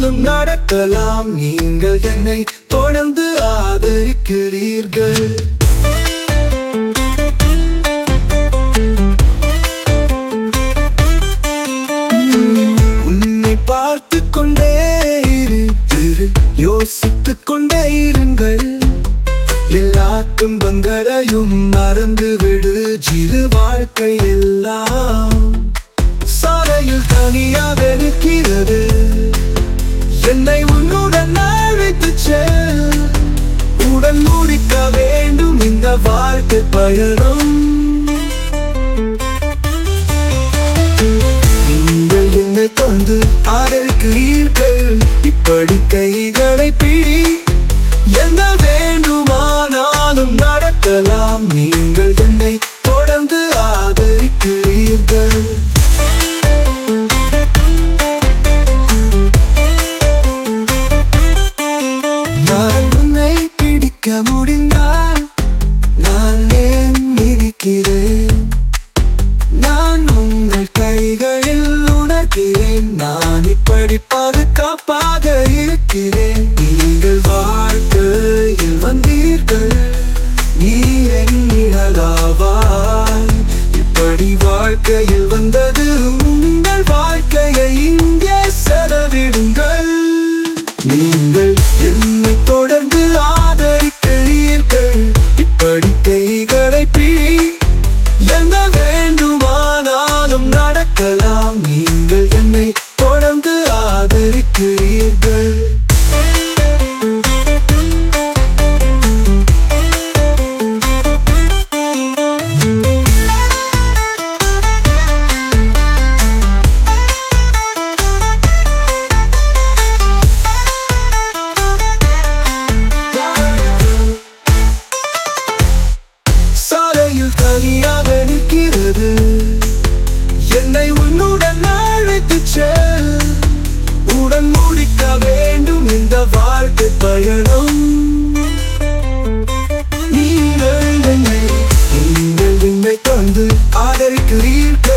ஆனாலும் நடக்கலாம் நீங்கள் என்னை தொடர்ந்து ஆதரிக்கிறீர்கள் உன்னை பார்த்து கொண்டே இரு இரு, யோசித்துக் கொண்டே இருங்கள் எல்லா துன்பங்களையும் மறந்து விடு சிறு வாழ்க்கை எல்லாம் சாலையில் தனியாக இருக்கிறது என்னை உன்னுடன் அழைத்துச் செல் உடன் முடிக்க வேண்டும் இந்த வாழ்க்கை பயணம் நீங்கள் என்னை தந்து ஆதரிக்கிறீர்கள் இப்படி கைகளை பிடி என்ன வேண்டுமானாலும் நடக்கலாம் நீங்கள் என்னை தொடர்ந்து ஆதரிக்கிறீர்கள் நான் உன்னை பிடிக்க முடிந்தால் நான் ஏன் இருக்கிறேன் நான் உங்கள் கைகளில் உணர்கிறேன் நான் இப்படி பாதுகாப்பாக இருக்கிறேன் நீங்கள் வாழ்க்கையில் வந்தீர்கள் நீ எண்ணிடலாவாய் இப்படி வாழ்க்கையில் வந்தது உங்கள் வாழ்க்கையை இங்கே செலவிடுங்கள் நீங்கள் என்னை தொடர்ந்து ஆதரிக்கிறீர்கள் இப்படி கைகளை பிடி என்ன வேண்டுமானாலும் நடக்கலாம் நீங்கள் என்னை தொடர்ந்து ஆதரிக்கிறீர்கள் சாலையில் தனியாக நிற்கிறது என்னை உன்னுடன் அழைத்துச் செல் உடன் முடிக்க வேண்டும் இந்த வாழ்க்கை பயணம் நீங்கள் என்னை நீங்கள் என்னை தந்து ஆதரிக்கிறீர்கள்